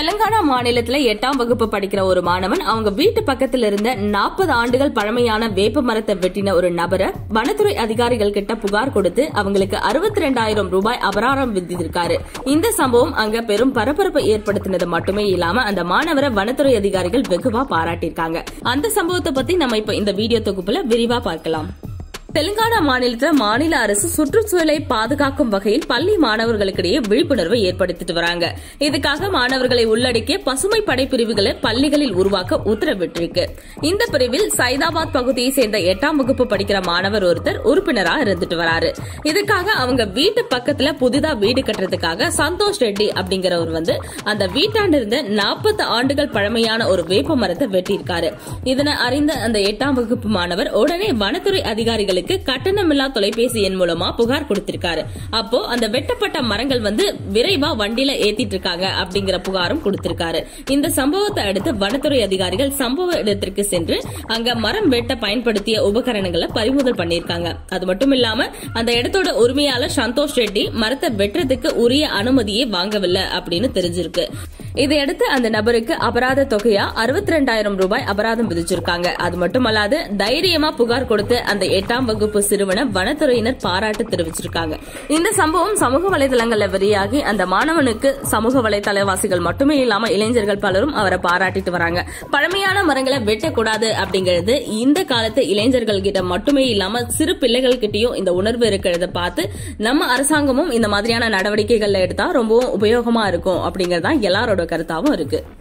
தெலுங்கானா மாநிலத்துல எட்டாம் வகுப்பு படிக்கிற ஒரு மாணவன் அவங்க வீட்டு பக்கத்துல இருந்த நாற்பது ஆண்டுகள் பழமையான வேப்ப மரத்தை வெட்டின ஒரு நபரை வனத்துறை அதிகாரிகள் கிட்ட புகார் கொடுத்து அவங்களுக்கு அறுபத்தி ரெண்டாயிரம் ரூபாய் அபராதம் விதித்திருக்காரு இந்த சம்பவம் அங்க பெரும் பரபரப்பை ஏற்படுத்தினது மட்டுமே இல்லாம அந்த மாணவரை வனத்துறை அதிகாரிகள் வெகுவா பாராட்டியிருக்காங்க அந்த சம்பவத்தை பத்தி நம்ம இப்ப இந்த வீடியோ தொகுப்புல விரிவா பார்க்கலாம் தெலுங்கானா மாநிலத்தில் மாநில அரசு சுற்றுச்சூழலை பாதுகாக்கும் வகையில் பள்ளி மாணவர்களுக்கிடையே விழிப்புணர்வை ஏற்படுத்திட்டு வராங்க இதுக்காக மாணவர்களை உள்ளடக்கிய பசுமை படை பிரிவுகளை பள்ளிகளில் உருவாக்க உத்தரவிட்டிருக்கு இந்த பிரிவில் சைதாபாத் பகுதியை சேர்ந்த எட்டாம் வகுப்பு படிக்கிற மாணவர் ஒருத்தர் உறுப்பினரா இருந்துட்டு வராரு இதுக்காக அவங்க வீட்டு பக்கத்துல புதிதா வீடு கட்டுறதுக்காக சந்தோஷ் ரெட்டி அப்படிங்கிறவர் வந்து அந்த வீட்டாண்டு இருந்த நாற்பது ஆண்டுகள் பழமையான ஒரு வேப்ப மரத்தை வெட்டியிருக்காரு இதனை அறிந்த அந்த எட்டாம் வகுப்பு மாணவர் உடனே வனத்துறை அதிகாரிகளுக்கு கட்டணமில்லா தொலைபேசி எண் மூலமா புகார் கொடுத்திருக்காரு அப்போ அந்த வெட்டப்பட்ட மரங்கள் வந்து விரைவா வண்டியில ஏத்திட்டு இருக்காங்க அப்படிங்கிற புகாரும் கொடுத்திருக்காரு இந்த சம்பவத்தை அடுத்து வனத்துறை அதிகாரிகள் சம்பவ இடத்திற்கு சென்று அங்க மரம் வெட்ட பயன்படுத்திய உபகரணங்களை பறிமுதல் பண்ணிருக்காங்க அது மட்டும் இல்லாம அந்த இடத்தோட உரிமையாளர் சந்தோஷ் ரெட்டி மரத்தை வெட்டுறதுக்கு உரிய அனுமதியை வாங்கவில்லை அப்படின்னு தெரிஞ்சிருக்கு இதையடுத்து அந்த நபருக்கு அபராத தொகையா அறுபத்தி ரெண்டாயிரம் ரூபாய் அபராதம் விதிச்சிருக்காங்க அது மட்டுமல்லாது தைரியமா புகார் கொடுத்து அந்த எட்டாம் வகுப்பு சிறுவனை வனத்துறையினர் பாராட்டு தெரிவிச்சிருக்காங்க இந்த சம்பவம் சமூக வலைதளங்கள்ல வெளியாகி அந்த மாணவனுக்கு சமூக வலைதளவாசிகள் மட்டுமே இல்லாம இளைஞர்கள் பலரும் அவரை பாராட்டிட்டு வராங்க பழமையான மரங்களை வெட்டக்கூடாது அப்படிங்கிறது இந்த காலத்து இளைஞர்கள் கிட்ட மட்டுமே இல்லாம சிறு பிள்ளைகள் கிட்டயும் இந்த உணர்வு இருக்கிறத பார்த்து நம்ம அரசாங்கமும் இந்த மாதிரியான நடவடிக்கைகள்ல எடுத்தா ரொம்பவும் உபயோகமா இருக்கும் அப்படிங்கறதுதான் எல்லாரோட கருத்தாவும் இருக்கு